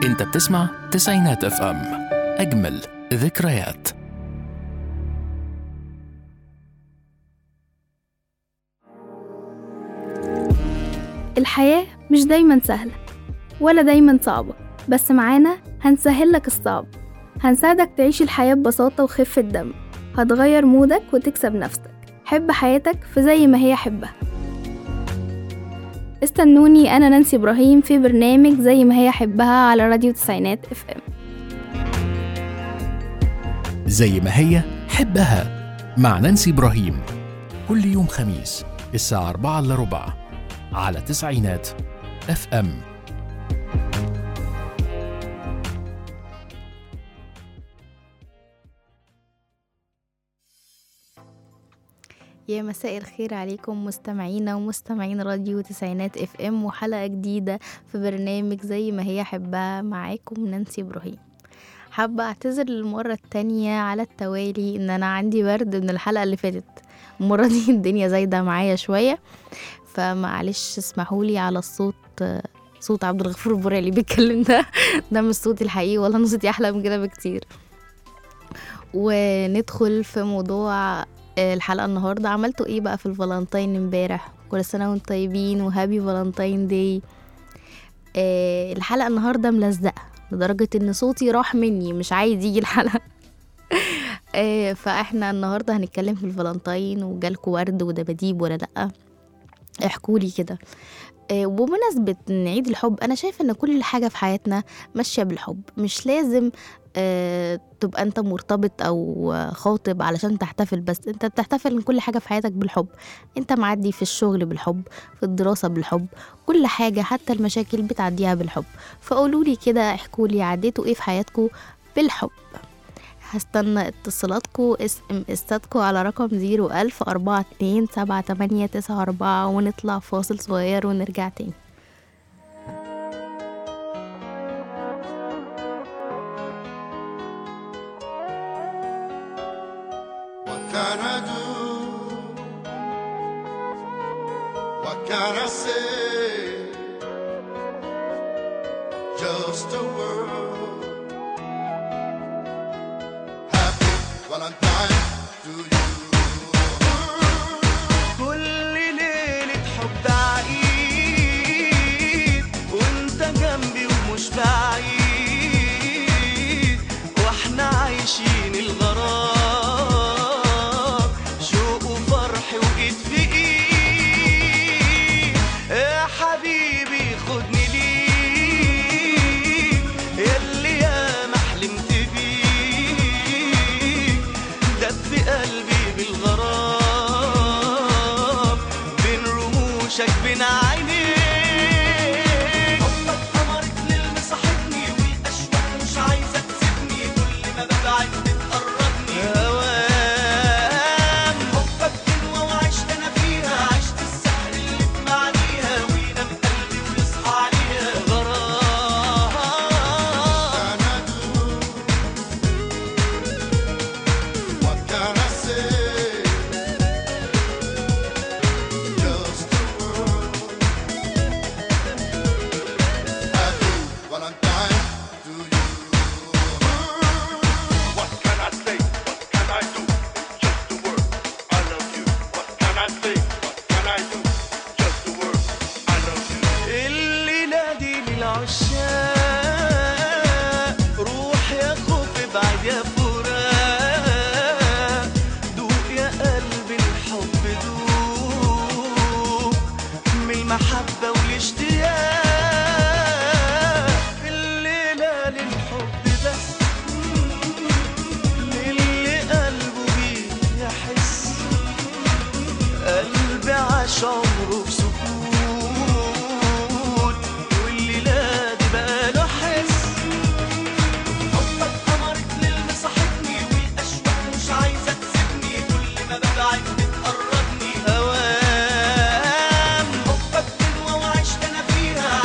انت بتسمع تسعينات اف ام اجمل ذكريات الحياة مش دايما سهلة ولا دايما صعبة بس معانا هنسهل لك الصعب هنساعدك تعيش الحياة ببساطة وخفة دم هتغير مودك وتكسب نفسك حب حياتك في زي ما هي حبها استنوني أنا نانسي إبراهيم في برنامج زي ما هي حبها على راديو تسعينات اف ام زي ما هي حبها مع نانسي إبراهيم كل يوم خميس الساعة 4 إلا ربع على تسعينات اف ام يا مساء الخير عليكم مستمعينا ومستمعين راديو تسعينات اف ام وحلقة جديدة في برنامج زي ما هي حبها معاكم نانسي ابراهيم حابة اعتذر للمرة التانية على التوالي ان انا عندي برد من الحلقة اللي فاتت المرة دي الدنيا زايدة معايا شوية فمعلش اسمحولي على الصوت صوت عبد الغفور البرعي اللي بيتكلم ده ده مش صوتي الحقيقي والله انا صوتي احلى من كده بكتير وندخل في موضوع الحلقة النهاردة عملتوا ايه بقى في الفالنتين امبارح كل سنة وانتم طيبين وهابي فالنتين داي آه الحلقة النهاردة ملزقة لدرجة ان صوتي راح مني مش عايز يجي الحلقة آه فاحنا النهاردة هنتكلم في الفالنتين وجالكوا ورد ودباديب ولا لأ احكولي كده آه وبمناسبة عيد الحب أنا شايفة إن كل حاجة في حياتنا ماشية بالحب مش لازم آه تبقى أنت مرتبط أو خاطب علشان تحتفل بس أنت بتحتفل إن كل حاجة في حياتك بالحب أنت معدي في الشغل بالحب في الدراسة بالحب كل حاجة حتى المشاكل بتعديها بالحب فقولولي كده احكولي عديتوا إيه في حياتكم بالحب هستنى اتصالاتكم اس ام استاتكم على رقم زيرو ألف أربعة اتنين سبعة تمانية تسعة أربعة ونطلع فاصل صغير ونرجع تاني What can I do? What can I say? Just a word. Happy Valentine to you. كل ليلة حب عيد وانت جنبي ومش بعيد واحنا عايشين الغرام شوق وفرح وايد في ايد يا حبيبي خدني ليك ياللي ياما حلمت بيك دب قلبي بالغرام بين رموشك بين عينيك حبك قمرك ليل مصاحبني والاشواق مش عايزه تسيبني كل ما ببعد بتقربني هوام حبك حلوه وعشت انا فيها عشت السحر اللي في معانيها وينام قلبي ويصحى عليها غرام Can I do? What can I say? Just a word. Happy Valentine to you. What can I say? What can I do? Just a word. I love you. What can I say? What can I do? Just a word. I love you. الليلة دي للعشاق روح يا خوف ابعد يا فراق دوق يا قلبي الحب دوق من المحبة والاشتياق الليلة للحب بس للي قلبه بيه يحس قلبي عاش عمره بسكوت والليلة دي بقاله حس حبك قمرك ليل مصاحبني والأشواق مش عايزة تسيبني كل ما ببعد بتقربني هوام حبك حلوة وعشت أنا فيها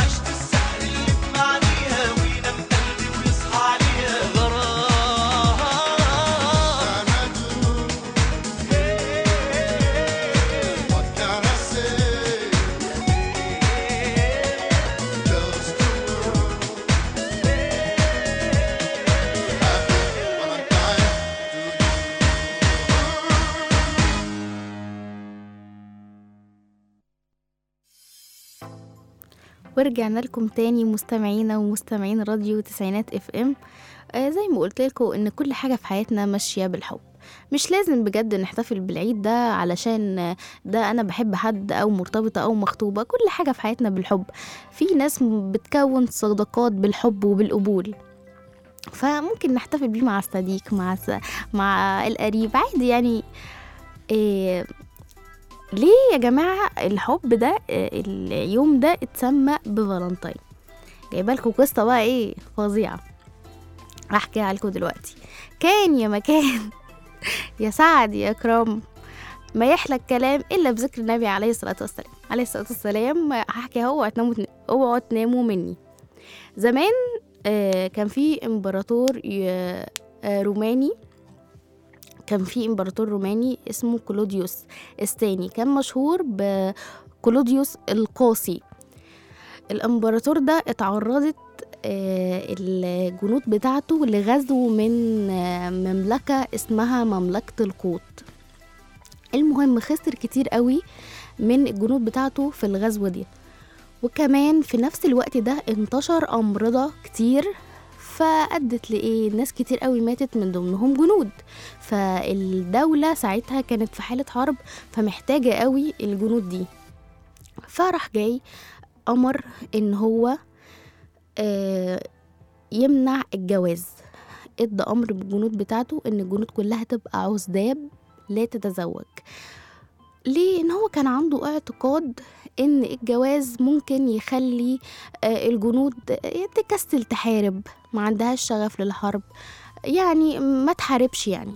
ورجعنا لكم تاني مستمعينا ومستمعين راديو تسعينات اف ام آه زي ما قلت لكم ان كل حاجه في حياتنا ماشيه بالحب مش لازم بجد نحتفل بالعيد ده علشان آه، ده انا بحب حد او مرتبطه او مخطوبه كل حاجه في حياتنا بالحب في ناس م- بتكون صداقات بالحب وبالقبول فممكن نحتفل بيه مع الصديق مع س... مع القريب عادي يعني إيه ليه يا جماعة الحب ده آه، اليوم ده اتسمى بفالنتين جايبه لكم قصة بقى ايه فظيعة هحكيها لكم دلوقتي كان يا مكان يا سعد يا كرام ما يحلى الكلام الا بذكر النبي عليه الصلاه والسلام عليه الصلاه والسلام هحكي اهو اوعوا تناموا اوعوا تناموا مني زمان آه، كان في امبراطور ي- آه، روماني كان في امبراطور روماني اسمه كلوديوس الثاني كان مشهور بكلوديوس القاسي الامبراطور ده اتعرضت آه، الجنود بتاعته لغزو من آه، مملكة اسمها مملكة القوط المهم خسر كتير قوي من الجنود بتاعته في الغزوة دي وكمان في نفس الوقت ده انتشر أمراض كتير فأدت لإيه ناس كتير قوي ماتت من ضمنهم جنود فالدولة ساعتها كانت في حالة حرب فمحتاجة قوي الجنود دي فراح جاي أمر إن هو آه، يمنع الجواز ادى أمر بالجنود بتاعته إن الجنود كلها تبقى عزاب لا تتزوج ليه ان هو كان عنده اعتقاد ان الجواز ممكن يخلي آه، الجنود آه، تكسل تحارب ما عندهاش شغف للحرب يعني ما تحاربش يعني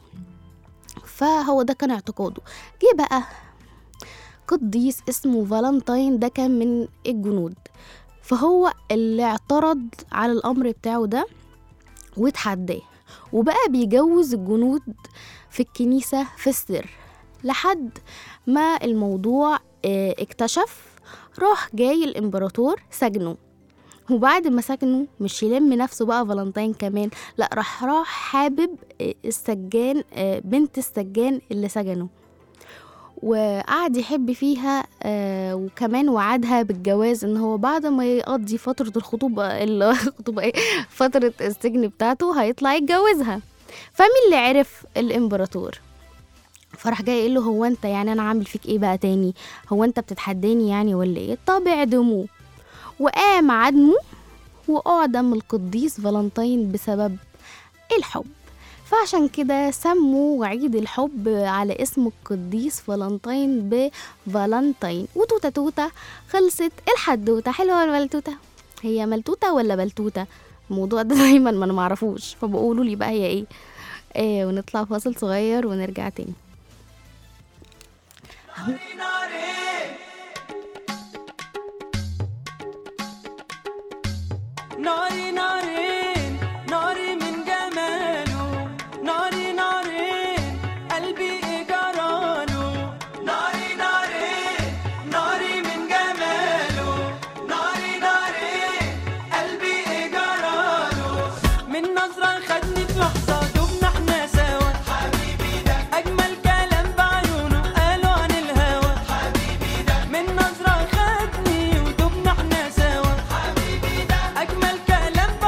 فهو ده كان اعتقاده جه بقى قديس اسمه فالنتين ده كان من الجنود فهو اللي اعترض على الامر بتاعه ده واتحداه وبقى بيجوز الجنود في الكنيسة في السر لحد ما الموضوع آه، اكتشف راح جاي الامبراطور سجنه وبعد ما سجنه مش يلم نفسه بقى فالنتين كمان لا راح راح حابب آه، السجان آه، بنت السجان اللي سجنه وقعد يحب فيها آه وكمان وعدها بالجواز ان هو بعد ما يقضي فترة الخطوبة الخطوبة ايه فترة السجن بتاعته هيطلع يتجوزها فمين اللي عرف الامبراطور فراح جاي يقول له هو انت يعني انا عامل فيك ايه بقى تاني هو انت بتتحداني يعني ولا ايه طب اعدموه وقام عدمه واعدم القديس فالنتين بسبب الحب فعشان كده سموا عيد الحب على اسم القديس فالنتين بفالنتين وتوتة توتة خلصت الحدوتة حلوة ولا ملتوتة هي ملتوتة ولا بلتوتة الموضوع ده دايما ما انا معرفوش فبقولوا لي بقى هي ايه آه ونطلع فاصل صغير ونرجع تاني ناري نارين ناري من جماله ناري نارين قلبي إجراله ناري نارين ناري من جماله ناري نارين قلبي إجراله من نظرة خدني في لحظة دبنا احنا سوا حبيبي ده أجمل كلام بعيونه قالوا عن الهوى حبيبي ده من نظرة خدني ودبنا احنا سوا حبيبي ده أجمل كلام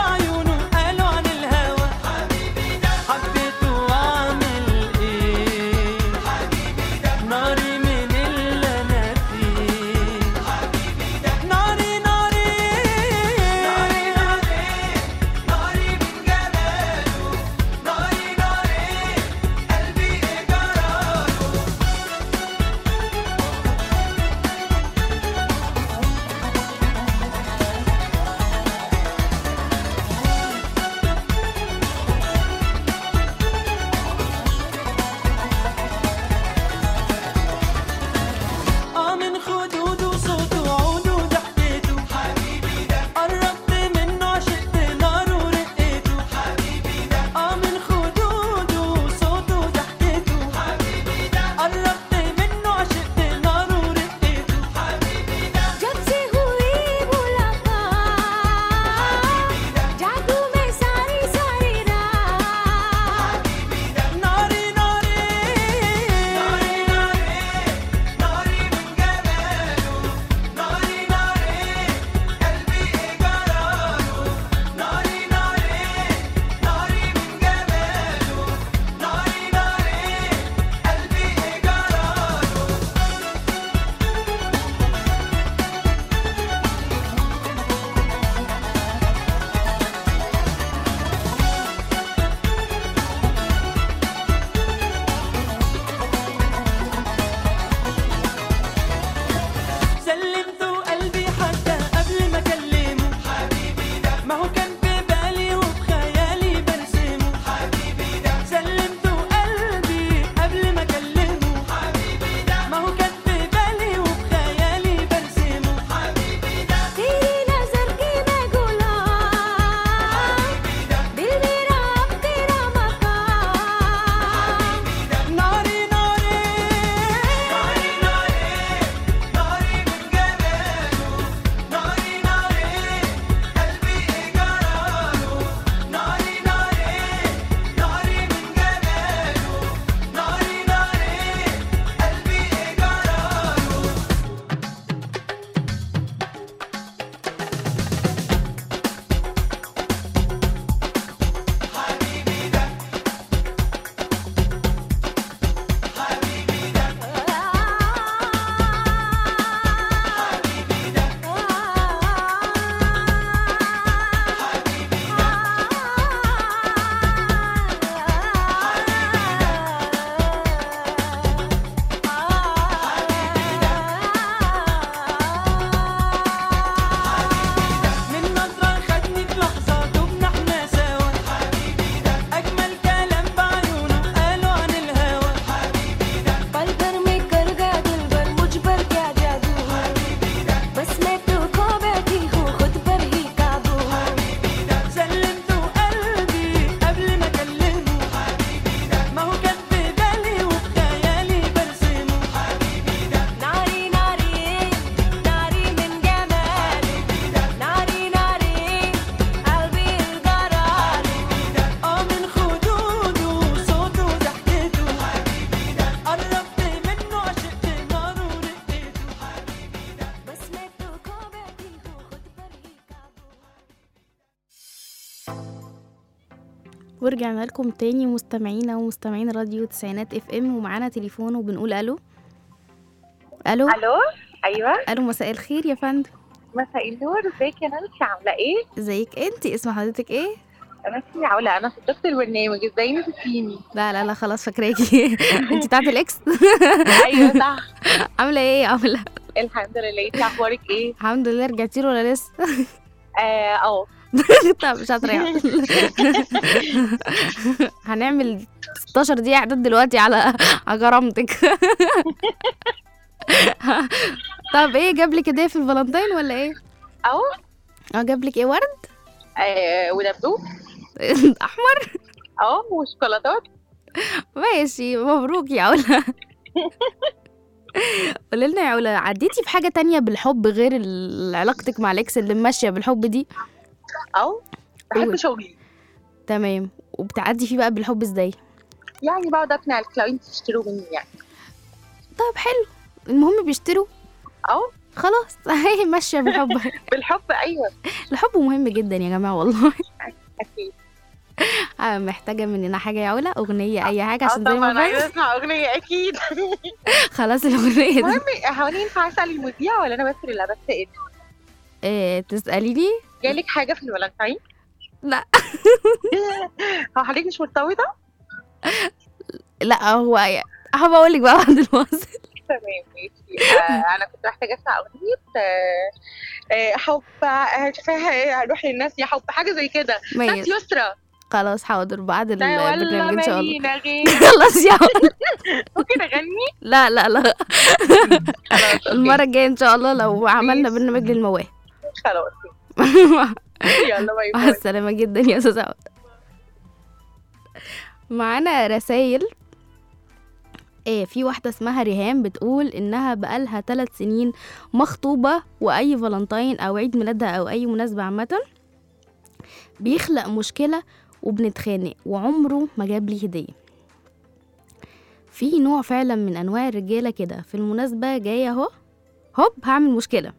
ورجعنا لكم تاني مستمعينا ومستمعين راديو تسعينات اف ام ومعانا تليفون وبنقول الو الو الو ايوه الو مساء الخير يا فندم مساء النور ازيك يا نانسي عامله ايه ازيك انت اسم حضرتك ايه انا اسمي علا انا صديقه البرنامج ازاي نسيتيني لا لا لا خلاص فاكراكي انت بتاعت الاكس ايوه صح عامله ايه يا عامله الحمد لله انت اخبارك ايه الحمد لله رجعتي له ولا لسه اه اه طب مش هتريح هنعمل 16 دقيقة اعداد دلوقتي على على غرامتك طب ايه جاب لك هدية في الفالنتين ولا ايه؟ اهو اه جاب لك ايه ورد؟ آه، ودبدوب احمر؟ اه وشوكولاتات ماشي مبروك يا علا قولي لنا يا علا عديتي في حاجة تانية بالحب غير ال- علاقتك مع الاكس اللي ماشية بالحب دي؟ اهو بحب قول. شغلي تمام وبتعدي فيه بقى بالحب ازاي؟ يعني بقعد اقنع الكلاينت يشتروا مني يعني طب حلو المهم بيشتروا اهو خلاص هي ماشية بالحب بالحب ايوه الحب مهم جدا يا جماعة والله اكيد أنا محتاجة مننا حاجة يا علا أغنية أي حاجة اه عشان زي طبعا ما عايزه فاهم اسمع اغنيه اكيد خلاص الأغنية دي المهم هو أنا ينفع اسال المذيع ولا انا بس اللي بسال إيه تسأليني جالك حاجه في الفالنتين لا. هو حضرتك مش مرتبطه لا هو هبقى أقول لك بقى بعد الوصل تمام ماشي آه، انا كنت محتاجه اسمع اغنيه آه، آه، حب آه، شايفاها ايه هروح للناس يا حب حاجه زي كده ناس ماشي يسرى خلاص حاضر بعد لا البرنامج ولا إن شاء الله مالينا غير خلاص يا علا ممكن اغني لا لا لا خلاص أوكي. المرة الجاية إن شاء الله لو عملنا بليز. برنامج للمواهب خلاص يلا باي مع باي السلامة جدا يا أستاذ عود معانا رسايل ايه في واحدة اسمها ريهام بتقول انها بقالها ثلاث سنين مخطوبة واي فالنتين او عيد ميلادها او اي مناسبة عامة بيخلق مشكلة وبنتخانق وعمره ما جاب لي هدية في نوع فعلا من انواع الرجالة كده في المناسبة جاية اهو هوب هعمل مشكلة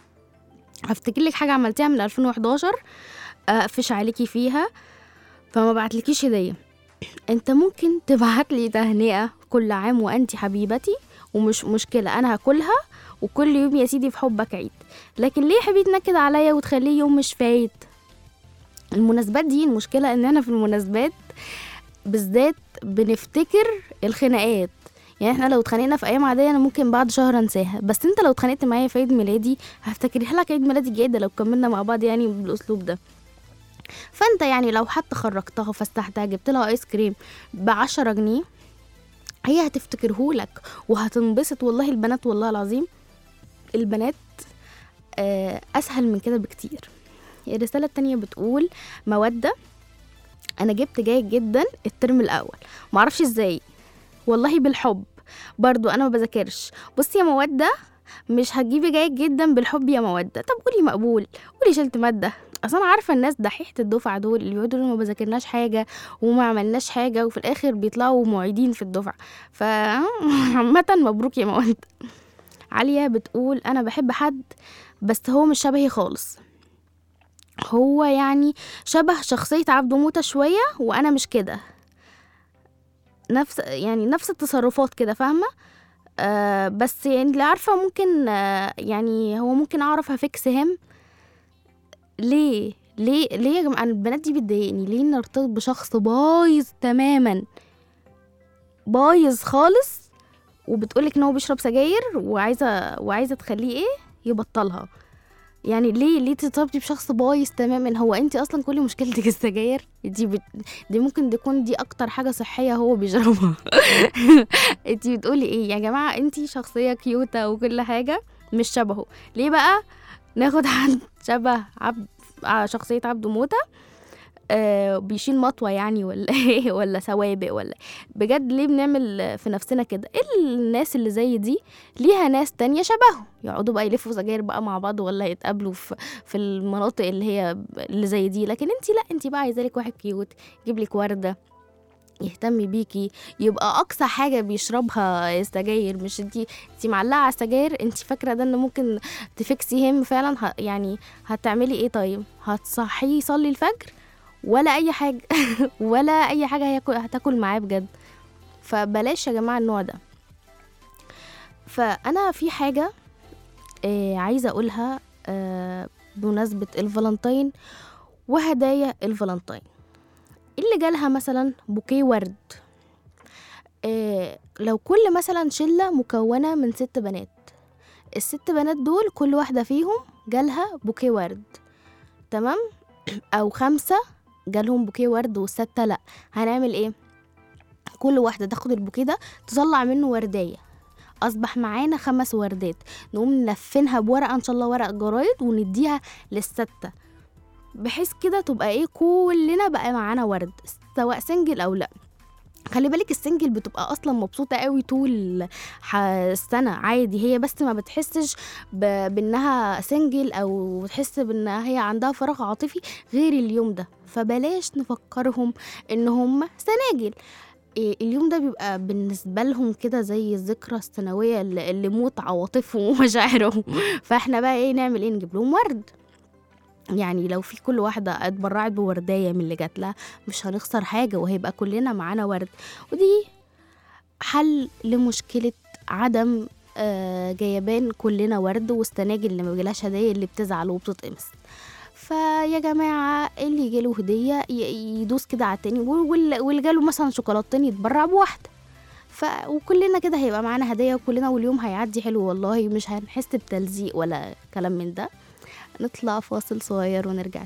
هفتكر لك حاجة عملتيها من 2011 اقفش عليكي فيها فما بعتلكيش هدية انت ممكن تبعت لي تهنئة كل عام وانت حبيبتي ومش مشكلة انا هاكلها وكل يوم يا سيدي في حبك عيد لكن ليه يا حبيبي تنكد عليا وتخليه يوم مش فايت المناسبات دي المشكلة ان احنا في المناسبات بالذات بنفتكر الخناقات يعني احنا لو اتخانقنا في ايام عاديه انا ممكن بعد شهر انساها بس انت لو اتخانقت معايا في عيد ميلادي هفتكرها لك عيد ميلادي الجاي ده لو كملنا مع بعض يعني بالاسلوب ده فانت يعني لو حتى خرجتها فسحتها جبت لها ايس كريم بعشرة جنيه هي هتفتكرهولك وهتنبسط والله البنات والله العظيم البنات آه، اسهل من كده بكتير الرسالة التانية بتقول مودة انا جبت جيد جدا الترم الاول معرفش ازاي والله بالحب برضو انا ما بذاكرش بصي يا مودة مش هتجيبي جيد جدا بالحب يا مودة طب قولي مقبول قولي شلت مادة اصل انا عارفه الناس دحيحه الدفعه دول اللي بيقعدوا يقولوا ما بذاكرناش حاجه وما عملناش حاجه وفي الاخر بيطلعوا معيدين في الدفعه ف عامه مبروك يا مواد عليا بتقول انا بحب حد بس هو مش شبهي خالص هو يعني شبه شخصية عبده موتة شوية وأنا مش كده نفس يعني نفس التصرفات كده فاهمة آه بس يعني اللي عارفة ممكن آه يعني هو ممكن أعرف هفكس هم ليه ليه ليه يا جماعه أنا البنات دي بتضايقني ليه نرتبط بشخص بايظ تماما بايظ خالص وبتقولك ان هو بيشرب سجاير وعايزه وعايزه تخليه ايه يبطلها يعني ليه ليه ترتبطي بشخص بايظ تماما هو انت اصلا كل مشكلتك السجاير دي بت... دي ممكن تكون دي اكتر حاجه صحيه هو بيشربها انت بتقولي ايه يا جماعه انت شخصيه كيوته وكل حاجه مش شبهه ليه بقى ناخد حد شبه عبد آه، شخصية عبده موتة آه بيشيل مطوة يعني ولا ايه ولا سوابق ولا بجد ليه بنعمل في نفسنا كده إيه الناس اللي زي دي ليها ناس تانية شبههم يقعدوا بقى يلفوا سجاير بقى مع بعض ولا يتقابلوا في في المناطق اللي هي اللي زي دي لكن انت لا انت بقى عايزه لك واحد كيوت يجيب لك ورده يهتم بيكي يبقى اقصى حاجه بيشربها السجاير مش انت انت معلقه على السجاير انت فاكره ده ان ممكن تفكسي هم فعلا ه... يعني هتعملي ايه طيب هتصحيه يصلي الفجر ولا اي حاجه ولا اي حاجه هياكل هتاكل معاه بجد فبلاش يا جماعه النوع ده فانا في حاجه آه عايزه اقولها آه بمناسبه الفالنتين وهدايا الفالنتين اللي جالها مثلا بوكيه ورد آه لو كل مثلا شله مكونه من ست بنات الست بنات دول كل واحده فيهم جالها بوكيه ورد تمام او خمسه جالهم بوكيه ورد والستة لا هنعمل ايه كل واحدة تاخد البوكيه ده تطلع منه وردية أصبح معانا خمس وردات نقوم نلفنها بورقة إن شاء الله ورق جرايد ونديها للستة بحيث كده تبقى ايه كلنا بقى معانا ورد سواء سنجل أو لأ خلي بالك السنجل بتبقى اصلا مبسوطه قوي طول ح- السنه عادي هي بس ما بتحسش ب... بانها سنجل او تحس بانها هي عندها فراغ عاطفي غير اليوم ده فبلاش نفكرهم ان هم سناجل إيه، اليوم ده بيبقى بالنسبة لهم كده زي الذكرى السنوية اللي اللي موت عواطفهم ومشاعرهم فاحنا بقى ايه نعمل ايه نجيب لهم ورد يعني لو في كل واحدة اتبرعت بوردية من اللي جات لها مش هنخسر حاجة وهيبقى كلنا معانا ورد ودي حل لمشكلة عدم آه، جيبان كلنا ورد والسناجل اللي ما بيجيلهاش هدايا اللي بتزعل وبتتقمص فيا جماعة اللي يجيله هدية ي- يدوس كده على التاني وال- واللي جاله مثلا شوكولاتتين يتبرع بواحدة ف وكلنا كده هيبقى معانا هدايا وكلنا واليوم هيعدي حلو والله مش هنحس بتلزيق ولا كلام من ده نطلع فاصل صغير ونرجع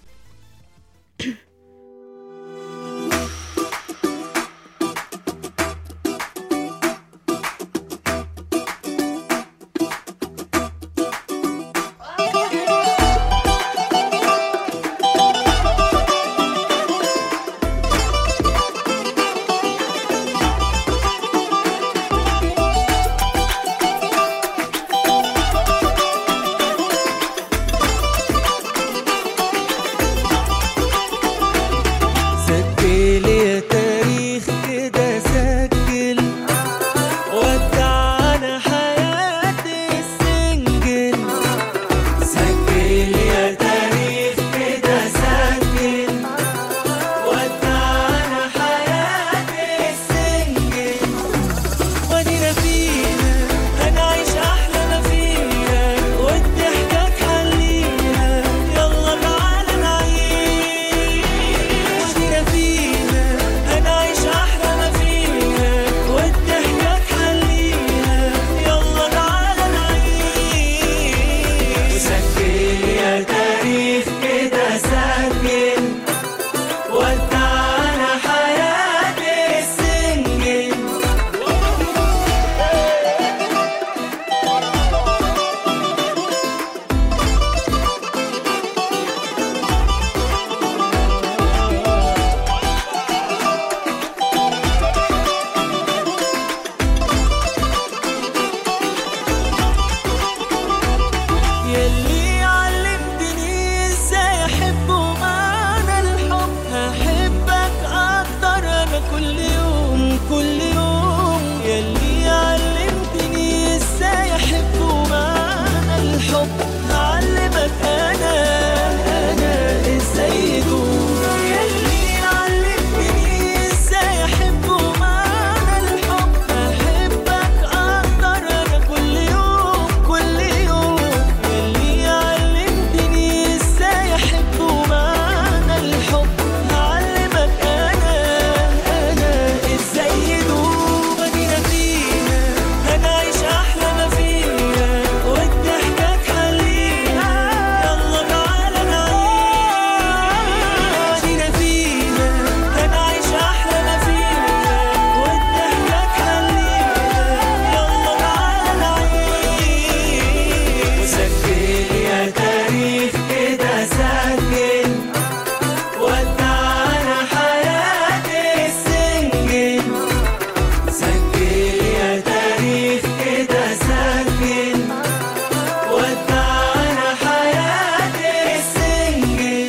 سجل يا تاريخ كده سجل ودعنا حياتي السنجل سجل يا تاريخ كده سجل ودعنا حياتي السنجل ودينا فيها هنعيش احلى ما فيها والضحكة تحليها يلا تعالى نعيش ودينا فيها هنعيش احلى ما فيها والضحكة تحليها يلا تعالى نعيش وسجل يا تاريخ كده سجل ودعنا حياتي السنجل يلي علمتني ازاي احب ومعنى الحب هحبك اكتر انا كل يوم كل يوم يلي علمتني ازاي احب ومعنى الحب هعلمك انا انا ازاي يدوم يلي علمتني ازاي احب ومعنى الحب هحبك اكتر انا كل يوم كل يوم يلي علمتني ازاي احب ومعنى الحب هعلمك انا انا ازاي يدوم ادينا فيها هنعيش احلى ما فيها والضحكة تحليها يلا تعالى نعيش ادينا فيها هنعيش احلى ما فيها والضحكة تحليها يلا تعالى نعيش وسجل يا تاريخ كده سجل ودعنا حياتي السنجل سجل يا تاريخ كده سجل ودعنا حياتي السنجل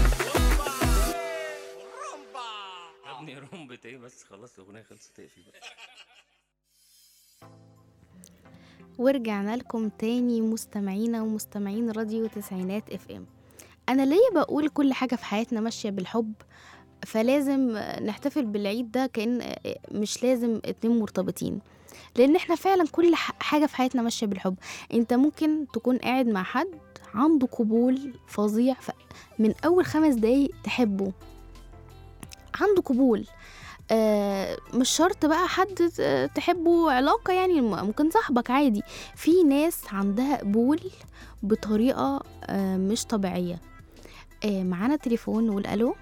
يا ابني رمبة ايه بس خلاص الاغنيه خلصت اقفل بقى ورجعنا لكم تاني مستمعينا ومستمعين راديو تسعينات اف ام انا ليه بقول كل حاجه في حياتنا ماشيه بالحب فلازم نحتفل بالعيد ده كأن مش لازم اتنين مرتبطين لان احنا فعلا كل ح- حاجه في حياتنا ماشيه بالحب انت ممكن تكون قاعد مع حد عنده قبول فظيع ف- من اول خمس دقايق تحبه عنده قبول آه مش شرط بقى حد ت- تحبه علاقة يعني م- ممكن صاحبك عادي في ناس عندها قبول بطريقة آه مش طبيعية آه معانا تليفون نقول ألو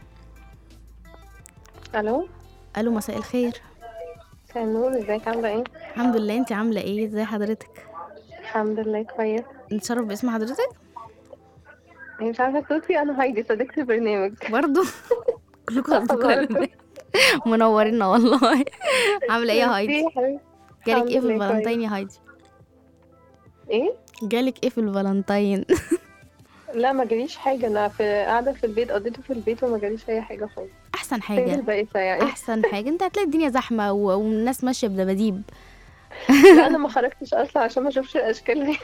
الو ألو مساء الخير مساء النور ازيك عامله ايه الحمد لله انت عاملة ايه ازي حضرتك الحمد لله كويس نتشرف باسم حضرتك إيه، مش عارفه صوتي انا هايدي صديقة البرنامج برضو كلكم أصدقاء منورينا والله عاملة ايه يا هايدي ميرسي يا حبيبتي. جالك الحمد ايه في لله الفالنتين يا هايدي ايه جالك ايه في الفالنتين لا ما جاليش حاجه انا في قاعده في البيت قضيته في البيت وما جاليش اي حاجه خالص احسن سنجل حاجة بائسه يعني احسن حاجة انت هتلاقي الدنيا زحمة و- والناس ماشية بدباديب لا انا ما خرجتش اصلا عشان ما اشوفش الاشكال دي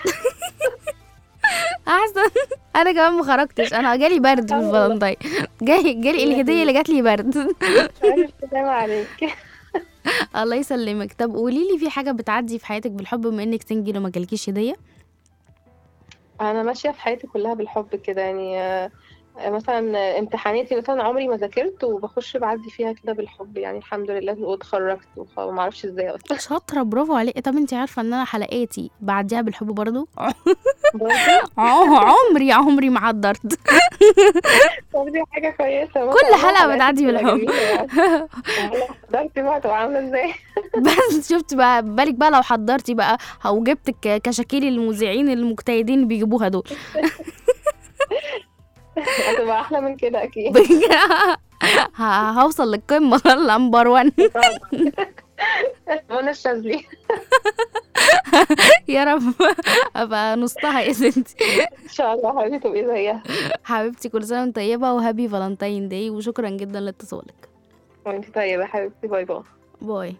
احسن انا كمان ما خرجتش انا جالي برد في الفالنتين جالي جالي الهديه اللي جات لي برد مش عارف سلام عليك الله يسلمك طب قولي لي في حاجه بتعدي في حياتك بالحب بما انك سنجل وما جالكيش هديه انا ماشيه في حياتي كلها بالحب كده يعني آه، آه، مثلا آه، امتحاناتي مثلا عمري ما ذاكرت وبخش بعدي فيها كده بالحب يعني الحمد لله واتخرجت وخ- وما اعرفش ازاي اصلا شاطره برافو عليك طب انت عارفه ان انا حلقاتي بعديها بالحب برضو برضه ع- عمري عمري ما عدرت طب دي حاجه كويسه كل حلقة بتعدي بالحب. حضرتي بقى تبقى عامله ازاي بس شفت بقى بالك بقى لو حضرتي بقى او جبت ك- كشاكيل المذيعين المجتهدين اللي بيجيبوها دول هتبقى احلى من كده اكيد ه- هوصل للقمه نمبر 1 منى الشاذلي يا رب ابقى نصها يا ستي ان شاء الله حبيبتي تبقي زيها حبيبتي كل سنه وانت طيبه وهابي فالنتين داي وشكرا جدا لاتصالك وانت طيبه يا حبيبتي باي باي باي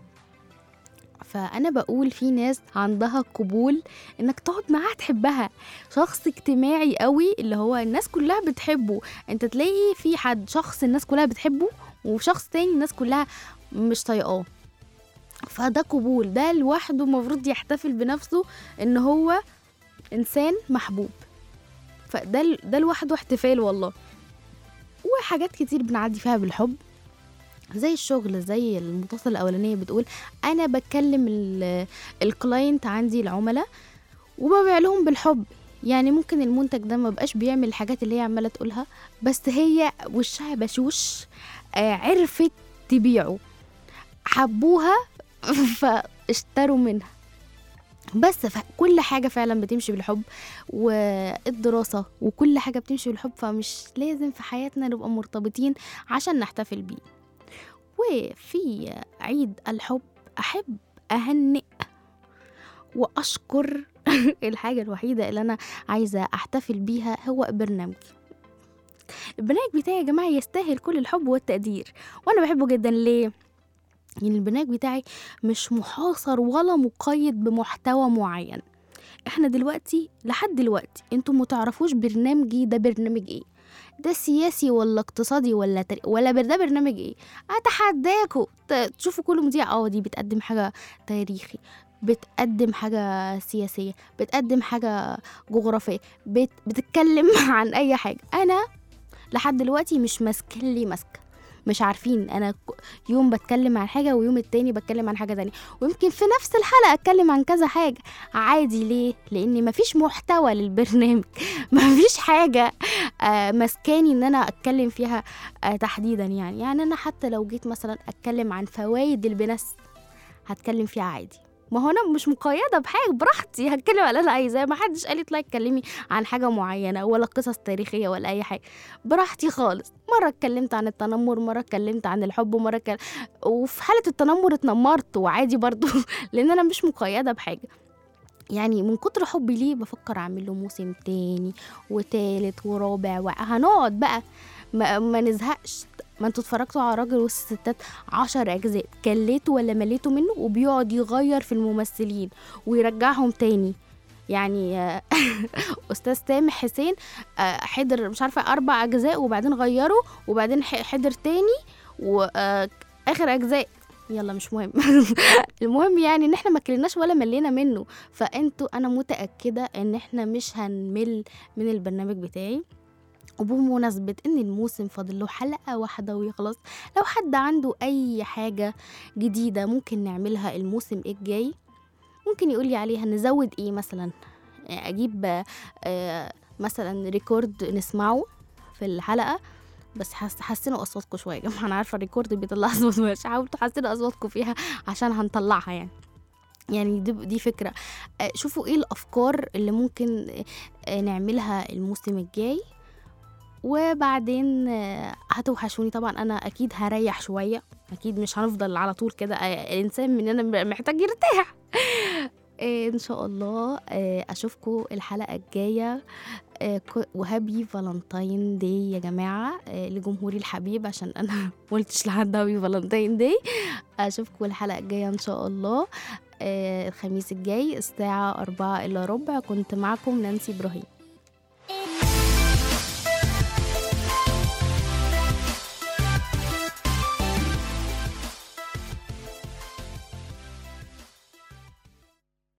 فانا بقول في ناس عندها قبول انك تقعد معاها تحبها شخص اجتماعي قوي اللي هو الناس كلها بتحبه انت تلاقي في حد شخص الناس كلها بتحبه وشخص تاني الناس كلها مش طايقاه فده قبول ده لوحده المفروض يحتفل بنفسه ان هو انسان محبوب فده ده لوحده احتفال والله وحاجات كتير بنعدي فيها بالحب زي الشغل زي المتصل الاولانيه بتقول انا بتكلم ال- الكلاينت عندي العملاء وببيع لهم بالحب يعني ممكن المنتج ده ما بقاش بيعمل الحاجات اللي هي عماله تقولها بس هي وشها بشوش آه، عرفت تبيعه حبوها فاشتروا منها بس فكل حاجة فعلا بتمشي بالحب والدراسة وكل حاجة بتمشي بالحب فمش لازم في حياتنا نبقى مرتبطين عشان نحتفل بيه وفي عيد الحب أحب أهنئ وأشكر الحاجة الوحيدة اللي أنا عايزة أحتفل بيها هو برنامجي البرنامج بتاعي يا جماعة يستاهل كل الحب والتقدير وأنا بحبه جدا ليه؟ يعني البرنامج بتاعي مش محاصر ولا مقيد بمحتوى معين احنا دلوقتي لحد دلوقتي انتم متعرفوش برنامجي ده برنامج ايه ده سياسي ولا اقتصادي ولا تر... ولا بر- ده برنامج ايه اتحداكوا ت- تشوفوا كل مذيع اه دي بتقدم حاجه تاريخي بتقدم حاجه سياسيه بتقدم حاجه جغرافيه بت... بتتكلم عن اي حاجه انا لحد دلوقتي مش ماسكه لي ماسكه مش عارفين انا ك- يوم بتكلم عن حاجه ويوم التاني بتكلم عن حاجه تانية ويمكن في نفس الحلقه اتكلم عن كذا حاجه عادي ليه لان مفيش محتوى للبرنامج مفيش حاجه آه مسكاني ان انا اتكلم فيها آه تحديدا يعني يعني انا حتى لو جيت مثلا اتكلم عن فوائد البنس هتكلم فيها عادي ما هو انا مش مقيده بحاجه براحتي هتكلم على اللي انا عايزاه ما حدش قال لي اطلعي اتكلمي عن حاجه معينه ولا قصص تاريخيه ولا اي حاجه براحتي خالص مره اتكلمت عن التنمر مره اتكلمت عن الحب ومره كل... وفي حاله التنمر اتنمرت وعادي برضو لان انا مش مقيده بحاجه يعني من كتر حبي ليه بفكر اعمل له موسم تاني وتالت ورابع وهنقعد بقى ما, ما نزهقش ما انتوا اتفرجتوا على راجل والستات عشر اجزاء كليتوا ولا مليتوا منه وبيقعد يغير في الممثلين ويرجعهم تاني يعني آه، استاذ سامح حسين آه، حضر مش عارفه اربع اجزاء وبعدين غيروا وبعدين ح- حضر تاني واخر اجزاء يلا مش مهم المهم يعني ان احنا ما كلناش ولا ملينا منه فانتوا انا متاكده ان احنا مش هنمل من البرنامج بتاعي وبمناسبة إن الموسم فاضل له حلقة واحدة ويخلص لو حد عنده أي حاجة جديدة ممكن نعملها الموسم الجاي ممكن يقولي عليها نزود إيه مثلا أجيب آه، مثلا ريكورد نسمعه في الحلقة بس حس- حسنوا أصواتكم شوية يا جماعة أنا عارفة الريكورد بيطلع أصوات وحشة حاولوا تحسنوا أصواتكم فيها عشان هنطلعها يعني يعني دي, دي فكرة آه، شوفوا إيه الأفكار اللي ممكن آه، نعملها الموسم الجاي وبعدين آه، هتوحشوني طبعا انا اكيد هريح شويه اكيد مش هنفضل على طول كده آه، الانسان مننا محتاج يرتاح آه، ان شاء الله آه، اشوفكم الحلقه الجايه آه، ك- وهابي فالنتاين داي يا جماعه آه، لجمهوري الحبيب عشان انا ما قلتش لحد هابي فالنتاين داي اشوفكم الحلقه الجايه ان شاء الله آه، الخميس الجاي الساعه أربعة إلا ربع كنت معكم نانسي إبراهيم